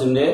ക്ലാസിന്റെ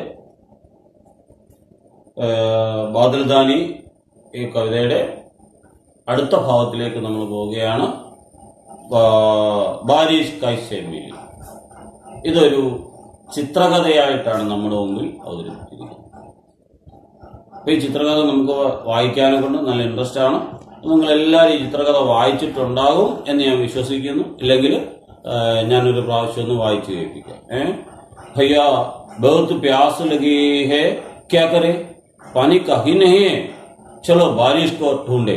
ബാദൽദാനി ഈ കവിതയുടെ അടുത്ത ഭാഗത്തിലേക്ക് നമ്മൾ പോവുകയാണ് ബാ- ബാരിഷ് കൈസേമിൽ ഇതൊരു ചിത്രകഥയായിട്ടാണ് നമ്മുടെ മുമ്പിൽ അവതരിപ്പിച്ചിരിക്കുന്നത് അപ്പൊ ഈ ചിത്രകഥ നമുക്ക് വായിക്കാനെ കൊണ്ട് നല്ല ഇൻട്രസ്റ്റ് ആണ് നിങ്ങൾ എല്ലാവരും ഈ ചിത്രകഥ വായിച്ചിട്ടുണ്ടാകും എന്ന് ഞാൻ വിശ്വസിക്കുന്നു ഇല്ലെങ്കിൽ ആ, ഞാനൊരു പ്രാവശ്യം ഒന്ന് വായിച്ചു കേൾപ്പിക്കാം ഏ ഭയ്യ ബഹുത്ത് പ്യാസ് ലഗി ഹേ ക്യാ കരെ പാനി കഹി നഹി ഹേ ചലോ ബാരിഷ് കോ ढूंढे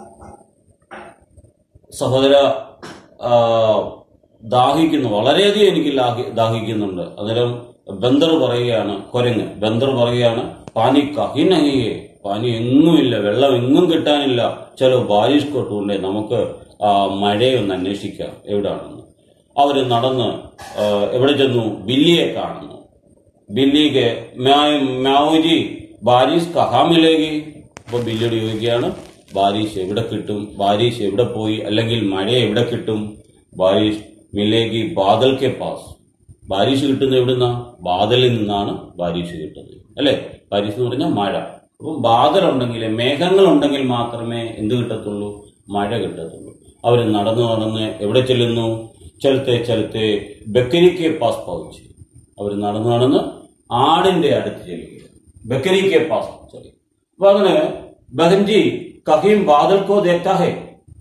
സഹോദര ആ, ദാഹിക്കുന്നു വളരെയധികം എനിക്ക് ലാഹി- ദാഹിക്കുന്നുണ്ട് അന്നേരം ബന്ദർ പറയുകയാണ് കൊരങ്ങ് ബന്ദർ പറയുകയാണ് പാനി കഹിനഹിയെ പാനി എങ്ങുമില്ല വെള്ളം എങ്ങും കിട്ടാനില്ല ചില ബാരിഷ് കൊട്ടുണ്ടേ നമുക്ക് ആ, മഴയൊന്ന് അന്വേഷിക്കാം എവിടാണെന്ന് അവര് നടന്ന് ആ, എവിടെ ചെന്നു ബില്ലിയെ കാണുന്നു ബില്ലിക്ക് മ്യാവുജി ബാരിഷ് കഹാ മിലേഗി അപ്പൊ ബില്ലിയോട് ചോദിക്കുകയാണ് ബാരിഷ് എവിടെ കിട്ടും ബാരിഷ് എവിടെ പോയി അല്ലെങ്കിൽ മഴ എവിടെ കിട്ടും ബാരിഷ് മിലേഗി ബാദൽ കെ പാസ് ബാരിഷ് കിട്ടുന്നത് എവിടുന്ന ബാദലിൽ നിന്നാണ് ബാരിഷ് കിട്ടുന്നത് അല്ലെ ബാരിഷ് എന്ന് പറഞ്ഞാൽ മഴ അപ്പം ബാദൽ ഉണ്ടെങ്കിൽ മേഘങ്ങൾ ഉണ്ടെങ്കിൽ മാത്രമേ എന്ത് കിട്ടത്തുള്ളൂ മഴ കിട്ടത്തുള്ളൂ അവർ നടന്നു നടന്ന് എവിടെ ചെല്ലുന്നു ചെലുത്തെ ചെലുത്തെ ബക്കരിക്കെ പാസ് പൗച്ച് അവർ നടന്നു നടന്ന് ആടിന്റെ അടുത്ത് ചെല്ലുക ബക്കരിക്കെ പാസ് ചെല്ലുക അപ്പൊ അങ്ങനെ ബഹൻജി കഹീം ബാദൽക്കോ ദേറ്റാ ഹേ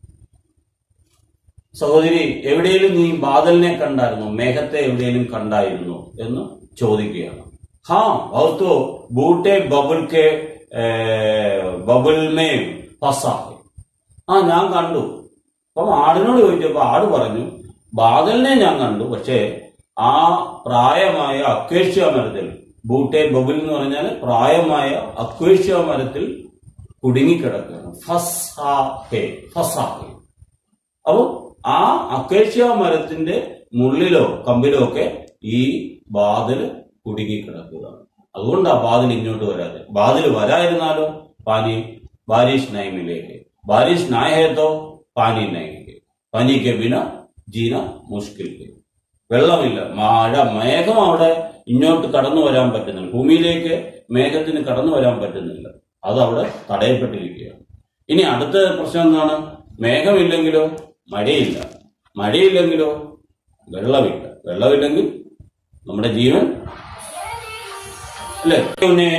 സഹോദരി എവിടെയെങ്കിലും നീ ബാദലിനെ കണ്ടായിരുന്നോ മേഘത്തെ എവിടെയെങ്കിലും കണ്ടായിരുന്നു എന്ന് ചോദിക്കുകയാണ് ഹാ ഓർത്തോ ബൂട്ടെ ബബിൾ കെ ഏ, ബബിൾ മേ ഫസാഹെ ആ ഞാൻ കണ്ടു അപ്പം ആടിനോട് ചോദിച്ചപ്പോ ആട് പറഞ്ഞു ബാദലിനെ ഞാൻ കണ്ടു പക്ഷേ ആ പ്രായമായ അക്വേഷ്യ മരത്തിൽ ബൂട്ടെ ബബിൾ എന്ന് പറഞ്ഞാൽ പ്രായമായ അക്വേഷ്യ മരത്തിൽ കുടുങ്ങിക്കിടക്കുകയാണ് ഫസാഹെ ഫസാഹെ അപ്പൊ ആ അക്കേഷ്യ മരത്തിന്റെ മുള്ളിലോ കമ്പിലോ ഒക്കെ ഈ ബാതിൽ കുടുങ്ങിക്കിടക്കുകയാണ് അതുകൊണ്ടാ ബാതിൽ ഇങ്ങോട്ട് വരാതെ ബാതിൽ വരാതിരുന്നാലോ പാനി ബാരിഷ് നൈമിലേക്ക് ബാരിഷ് നായഹേത്തോ പാനി നൈമിലേക്ക് പനിക്ക് ബിന ജീന മുഷ്കിൽ വെള്ളമില്ല മഴ മേഘം അവിടെ ഇങ്ങോട്ട് കടന്നു വരാൻ പറ്റുന്നില്ല ഭൂമിയിലേക്ക് മേഘത്തിന് കടന്നു വരാൻ പറ്റുന്നില്ല അത് അവിടെ തടയപ്പെട്ടിരിക്കുകയാണ് ഇനി അടുത്ത പ്രശ്നം എന്താണ് മേഘമില്ലെങ്കിലോ മഴയില്ല മഴയില്ലെങ്കിലോ വെള്ളമില്ല വെള്ളമില്ലെങ്കിൽ നമ്മുടെ ജീവൻ അല്ലെ പിന്നെ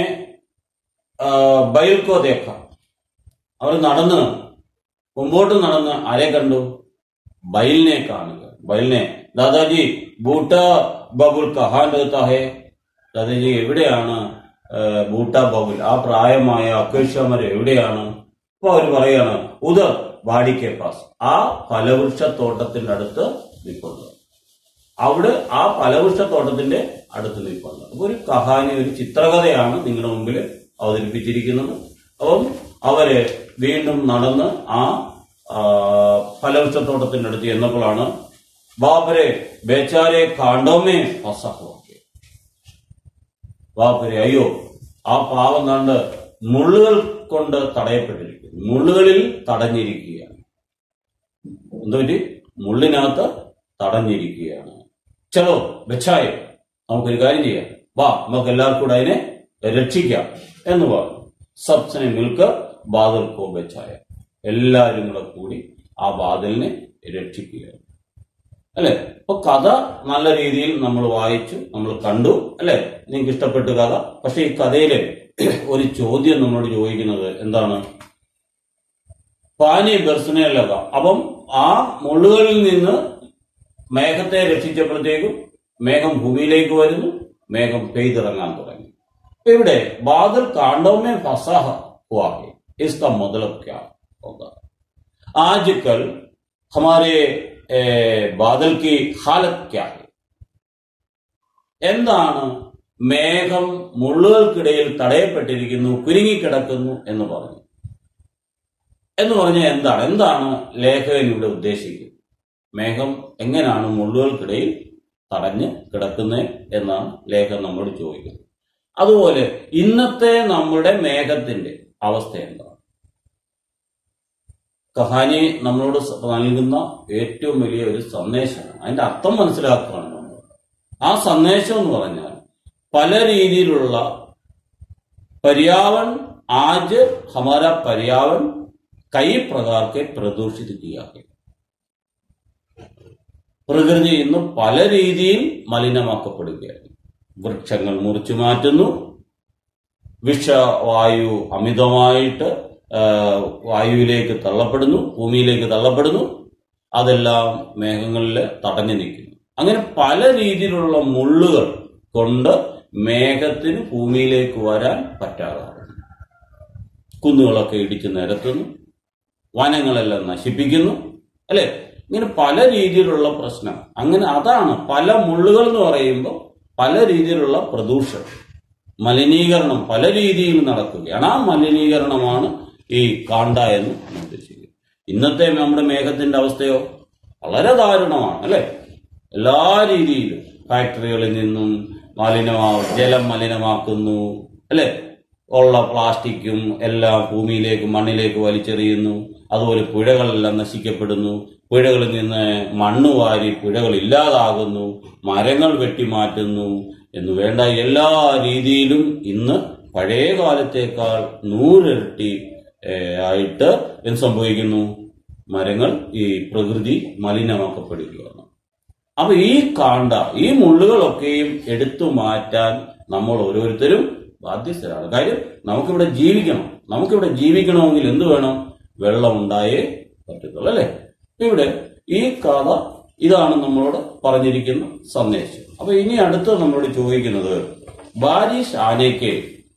ബൈൽക്കോ ദേക്കാം അവർ നടന്ന് മുമ്പോട്ട് നടന്ന് ആരെ കണ്ടു ബൈലിനെ കാണുക ബൈലിനെ ദാദാജി ബൂട്ട ബബുൾ കഹാൻ രഹത്താ ഹേ ദാദാജി എവിടെയാണ് ആ, ബൂട്ട ബബുൽ ആ പ്രായമായ അക്കേഷ്യമർ എവിടെയാണ് അപ്പൊ അവർ പറയാണ് ഉദർ വാടിക്കെ പാസ് ആ ഫലവൃക്ഷത്തോട്ടത്തിന്റെ അടുത്ത് നിൽക്കുന്നത് അവിടെ ആ ഫലവൃക്ഷത്തോട്ടത്തിന്റെ അടുത്ത് നിൽക്കുന്നത് അപ്പൊ ഒരു കഹാനി ഒരു ചിത്രകഥയാണ് നിങ്ങളുടെ മുമ്പിൽ അവതരിപ്പിച്ചിരിക്കുന്നത് അപ്പം അവര് വീണ്ടും നടന്ന് ആ ആ, ഫലവൃക്ഷത്തോട്ടത്തിന്റെ അടുത്ത് ചെന്നപ്പോഴാണ് ബാബരെ ബേച്ചാരെ കാണ്ടോമേ ഫസഹോക്കെ ബാപ്പരെ അയ്യോ ആ പാവം കണ്ട് മുള്ളുകൾ കൊണ്ട് തടയപ്പെട്ടിരിക്കുന്നു മുള്ളുകളിൽ തടഞ്ഞിരിക്കുകയാണ് എന്താ പറ്റി മുള്ളിനകത്ത് തടഞ്ഞിരിക്കുകയാണ് ചലോ ബച്ചായ നമുക്കൊരു കാര്യം ചെയ്യാം വാ നമുക്ക് എല്ലാവർക്കും കൂടെ അതിനെ രക്ഷിക്കാം എന്ന് പറഞ്ഞു സബ്സനെ മിൽക്ക് ബാദൽ കോ ബച്ചായ എല്ലാവരും കൂടെ കൂടി ആ ബാദലിനെ രക്ഷിക്കുകയാണ് അല്ലെ അപ്പൊ കഥ നല്ല രീതിയിൽ നമ്മൾ വായിച്ചു നമ്മൾ കണ്ടു അല്ലെ നിങ്ങൾക്ക് ഇഷ്ടപ്പെട്ടു കഥ പക്ഷെ ഈ കഥയില് ഒരു ചോദ്യം നമ്മളോട് ചോദിക്കുന്നത് എന്താണ് പാനി ബെർസനേലക അപ്പം ആ മുള്ളുകളിൽ നിന്ന് മേഘത്തെ രക്ഷിച്ചപ്പോഴത്തേക്കും മേഘം ഭൂമിയിലേക്ക് വരുന്നു മേഘം പെയ്തിറങ്ങാൻ തുടങ്ങി ഇപ്പൊ ഇവിടെ ബാദൽ കാണ്ടോമേ ഫസാഹ हुआ है इसका मतलब क्या होगा आजकल हमारे ए, बादल की हालत क्या है എന്താണ് മേഘം മുള്ളുകൾക്കിടയിൽ തടയപ്പെട്ടിരിക്കുന്നു കുരുങ്ങിക്കിടക്കുന്നു എന്ന് പറഞ്ഞു എന്ന് പറഞ്ഞാൽ എന്താണ് എന്താണ് ലേഖകൻ ഇവിടെ ഉദ്ദേശിക്കുന്നത് മേഘം എങ്ങനെയാണ് മുള്ളുകൾക്കിടയിൽ തടഞ്ഞ് കിടക്കുന്നത് എന്നാണ് ലേഖകൻ നമ്മോട് ചോദിക്കുന്നത് അതുപോലെ ഇന്നത്തെ നമ്മുടെ മേഘത്തിന്റെ അവസ്ഥ എന്താണ് കഹാനി നമ്മളോട് സ- നൽകുന്ന ഏറ്റവും വലിയ ഒരു സന്ദേശമാണ് അതിന്റെ അർത്ഥം മനസ്സിലാക്കുകയാണ് നമ്മൾ ആ സന്ദേശം എന്ന് പറഞ്ഞാൽ പല രീതിയിലുള്ള पर्यावरण आज हमारा पर्यावरण कई प्रकार के प्रदूषित किया है പ്രകൃതി ഇന്ന് പല രീതിയിൽ മലിനമാക്കപ്പെടുകയാണ് വൃക്ഷങ്ങൾ മുറിച്ചു മാറ്റുന്നു വിഷവായു അമിതമായിട്ട് ആ, വായുവിലേക്ക് തള്ളപ്പെടുന്നു ഭൂമിയിലേക്ക് തള്ളപ്പെടുന്നു അതെല്ലാം മേഘങ്ങളിൽ തടഞ്ഞു നിൽക്കുന്നു അങ്ങനെ പല രീതിയിലുള്ള മുള്ളുകൾ കൊണ്ട് മേഘത്തിന് ഭൂമിയിലേക്ക് വരാൻ പറ്റാതാകുന്നു കുന്നുകളൊക്കെ ഇടിച്ചു നിരത്തുന്നു വനങ്ങളെല്ലാം നശിപ്പിക്കുന്നു അല്ലെ ഇങ്ങനെ പല രീതിയിലുള്ള പ്രശ്നം അങ്ങനെ അതാണ് പല മുള്ളുകൾ എന്ന് പറയുമ്പോൾ പല രീതിയിലുള്ള പ്രദൂഷണം മലിനീകരണം പല രീതിയിൽ നടക്കുകയാണ് ആ മലിനീകരണമാണ് ഈ കാണ്ട എന്ന് ഞാൻ ഉദ്ദേശിക്കുന്നത് ഇന്നത്തെ നമ്മുടെ മേഘത്തിന്റെ അവസ്ഥയോ വളരെ ദാരുണമാണ് അല്ലെ എല്ലാ രീതിയിലും ഫാക്ടറികളിൽ നിന്നും മലിനമാ ജലം മലിനമാക്കുന്നു അല്ലെ ഉള്ള പ്ലാസ്റ്റിക്കും എല്ലാം ഭൂമിയിലേക്ക് മണ്ണിലേക്ക് വലിച്ചെറിയുന്നു അതുപോലെ പുഴകളെല്ലാം നശിക്കപ്പെടുന്നു പുഴകളിൽ നിന്ന് മണ്ണ് വാരി പുഴകൾ ഇല്ലാതാകുന്നു മരങ്ങൾ വെട്ടിമാറ്റുന്നു എന്ന് വേണ്ട എല്ലാ രീതിയിലും ഇന്ന് പഴയ കാലത്തേക്കാൾ നൂറിരട്ടി ഏഹ്, ആയിട്ട് എന്ത് സംഭവിക്കുന്നു മരങ്ങൾ ഈ പ്രകൃതി മലിനമാക്കപ്പെടുകയാണ് അപ്പൊ ഈ കാണ്ട ഈ മുള്ളുകളൊക്കെയും എടുത്തു മാറ്റാൻ നമ്മൾ ഓരോരുത്തരും ബാധ്യസ്ഥരാണ് കാര്യം നമുക്കിവിടെ ജീവിക്കണം നമുക്കിവിടെ ജീവിക്കണമെങ്കിൽ എന്ത് വേണം വെള്ളം ഉണ്ടായേ പറ്റത്തുള്ളൂ അല്ലെ ഇവിടെ ഈ കഥ ഇതാണ് നമ്മളോട് പറഞ്ഞിരിക്കുന്ന സന്ദേശം അപ്പൊ ഇനി അടുത്ത് നമ്മളോട് ചോദിക്കുന്നത് ബാരിഷ് ആനയ്ക്ക്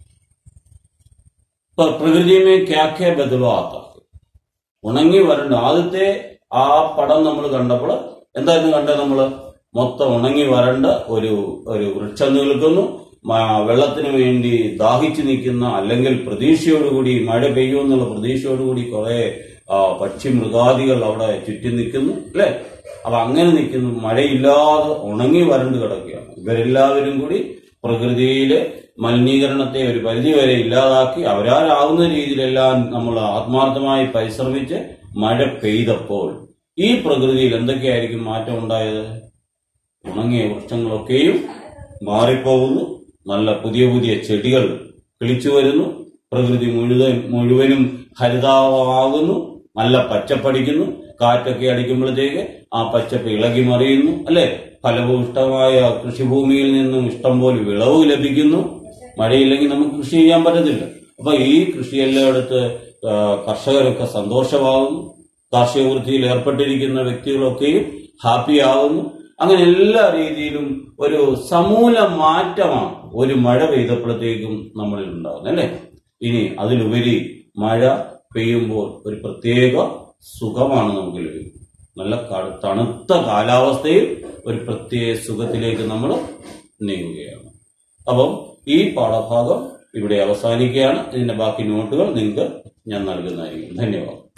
ഇപ്പൊ പ്രകൃതിയുമേ ക്യാഖ്യ ബദലാത്ത ഉണങ്ങി വരണ്ട ആദ്യത്തെ ആ പടം നമ്മൾ കണ്ടപ്പോൾ എന്തായിരുന്നു കണ്ടത് നമ്മള് മൊത്തം ഉണങ്ങി വരണ്ട ഒരു ഒരു വൃക്ഷം നിൽക്കുന്നു മ- വെള്ളത്തിന് വേണ്ടി ദാഹിച്ചു നിൽക്കുന്ന അല്ലെങ്കിൽ പ്രതീക്ഷയോടുകൂടി മഴ പെയ്യുമെന്നുള്ള പ്രതീക്ഷയോടുകൂടി കുറെ ആ, പക്ഷി മൃഗാദികൾ അവിടെ ചുറ്റി നിൽക്കുന്നു അല്ലെ അപ്പൊ അങ്ങനെ നിൽക്കുന്നു മഴയില്ലാതെ ഉണങ്ങി വരണ്ട് കിടക്കുകയാണ് ഇവരെല്ലാവരും കൂടി പ്രകൃതിയിലെ മലിനീകരണത്തെ ഒരു പരിധി വരെ ഇല്ലാതാക്കി അവരാലാവുന്ന രീതിയിലെല്ലാം നമ്മൾ ആത്മാർത്ഥമായി പരിശ്രമിച്ച് മഴ പെയ്തപ്പോൾ ഈ പ്രകൃതിയിൽ എന്തൊക്കെയായിരിക്കും മാറ്റം ഉണ്ടായത് ഉണങ്ങിയ വൃക്ഷങ്ങളൊക്കെയും മാറിപ്പോകുന്നു നല്ല പുതിയ പുതിയ ചെടികൾ കിളിച്ചു വരുന്നു പ്രകൃതി മുഴുവൻ മുഴുവനും ഹരിതാഭമാകുന്നു നല്ല പച്ചപ്പടിക്കുന്നു കാറ്റൊക്കെ അടിക്കുമ്പോഴത്തേക്ക് ആ പച്ചപ്പ് ഇളകി മറിയുന്നു അല്ലെ ഫലഭൂഷ്ടമായ കൃഷിഭൂമിയിൽ നിന്നും ഇഷ്ടം പോലെ വിളവ് ലഭിക്കുന്നു മഴയില്ലെങ്കിൽ നമുക്ക് കൃഷി ചെയ്യാൻ പറ്റത്തില്ല അപ്പൊ ഈ കൃഷിയെല്ലാം എടുത്ത് ആ, കർഷകരൊക്കെ സന്തോഷമാകുന്നു കാർഷിക വൃത്തിയിൽ ഏർപ്പെട്ടിരിക്കുന്ന വ്യക്തികളൊക്കെയും ഹാപ്പി ആകുന്നു അങ്ങനെ എല്ലാ രീതിയിലും ഒരു സമൂല മാറ്റമാണ് ഒരു മഴ പെയ്തപ്പോഴത്തേക്കും നമ്മളിൽ ഉണ്ടാകുന്നത് അല്ലെ ഇനി അതിലുപരി മഴ പെയ്യുമ്പോൾ ഒരു പ്രത്യേക സുഖമാണ് നമുക്ക് ലഭിക്കുന്നത് നല്ല ക- തണുത്ത കാലാവസ്ഥയിൽ ഒരു പ്രത്യേക സുഖത്തിലേക്ക് നമ്മൾ നീങ്ങുകയാണ് അപ്പം ഈ പാഠഭാഗം ഇവിടെ അവസാനിക്കുകയാണ് ഇതിന്റെ ബാക്കി നോട്ടുകൾ നിങ്ങൾക്ക് ഞാൻ നൽകുന്നതായിരിക്കും ധന്യവാദം